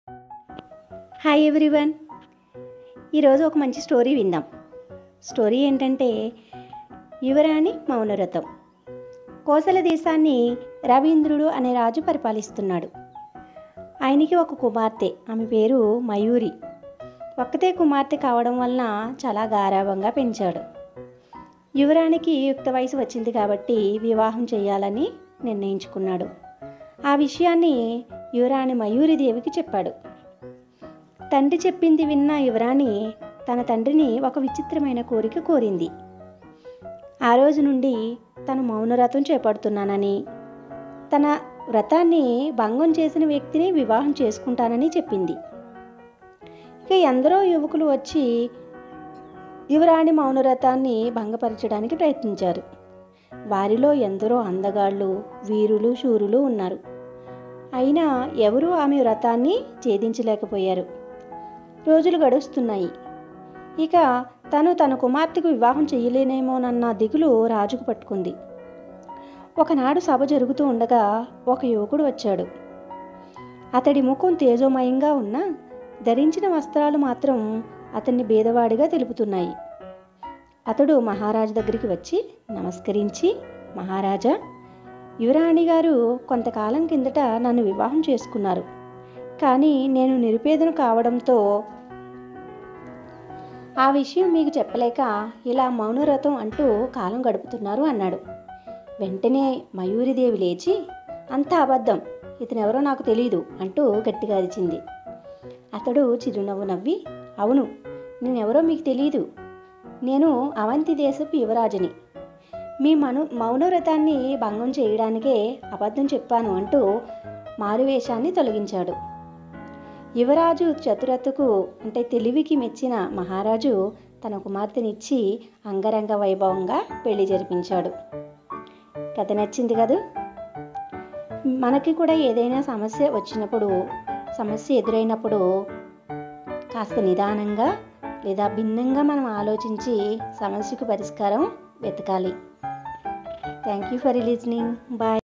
hi everyone ఈరోజు ఒక మంచి స్టోరీ విందాం స్టోరీ ఏంటంటే యువరాణి మౌనవ్రతం కోసల దేశాన్ని రవీంద్రుడు అనే రాజు పరిపాలిస్తున్నాడు ఆయనకి ఒక కుమార్తె ఆమె పేరు మయూరి ఒక్కతే కుమార్తె కావడం వలన చాలా గారాభంగా పెంచాడు యువరాణికి యుక్త వయసు వచ్చింది కాబట్టి వివాహం చేయాలని నిర్ణయించుకున్నాడు ఆ విషయాన్ని యువరాణి మయూరి దేవికి చెప్పాడు తండ్రి చెప్పింది విన్న యువరాణి తన తండ్రిని ఒక విచిత్రమైన కోరిక కోరింది ఆ రోజు నుండి తను మౌనవ్రతం చేపడుతున్నానని తన వ్రతాన్ని భంగం చేసిన వ్యక్తిని వివాహం చేసుకుంటానని చెప్పింది ఇక ఎందరో యువకులు వచ్చి యువరాణి మౌనవ్రతాన్ని భంగపరచడానికి ప్రయత్నించారు వారిలో ఎందరో అందగాళ్ళు వీరులు శూరులు ఉన్నారు అయినా ఎవరూ ఆమె వ్రతాన్ని ఛేదించలేకపోయారు రోజులు గడుస్తున్నాయి ఇక తను తన కుమార్తెకు వివాహం చేయలేనేమోనన్న దిగులు రాజుకు పట్టుకుంది ఒకనాడు సభ జరుగుతూ ఉండగా ఒక యువకుడు వచ్చాడు అతడి ముఖం తేజోమయంగా ఉన్న ధరించిన వస్త్రాలు మాత్రం అతన్ని బీదవాడిగా తెలుపుతున్నాయి అతడు మహారాజు దగ్గరికి వచ్చి నమస్కరించి మహారాజా యువరాణి గారు కొంతకాలం కిందట నన్ను వివాహం చేసుకున్నారు కానీ నేను నిరుపేదను కావడంతో ఆ విషయం మీకు చెప్పలేక ఇలా మౌనవ్రతం అంటూ కాలం గడుపుతున్నారు అన్నాడు వెంటనే మయూరిదేవి లేచి అంత అబద్ధం ఇతనెవరో నాకు తెలియదు అంటూ గట్టిగా అరిచింది అతడు చిరునవ్వు నవ్వి అవును నేనెవరో మీకు తెలియదు నేను అవంతి దేశపు యువరాజుని మీ మను మౌనవ్రతాన్ని భంగం చేయడానికే అబద్ధం చెప్పాను అంటూ మారువేషాన్ని తొలగించాడు యువరాజు చతురతకు అంటే తెలివికి మెచ్చిన మహారాజు తన కుమార్తెనిచ్చి అంగరంగ వైభవంగా పెళ్లి జరిపించాడు కథ నచ్చింది కదూ మనకి కూడా ఏదైనా సమస్య వచ్చినప్పుడు సమస్య ఎదురైనప్పుడు కాస్త నిదానంగా లేదా భిన్నంగా మనం ఆలోచించి సమస్యకు పరిష్కారం వెతకాలి thank you for listening bye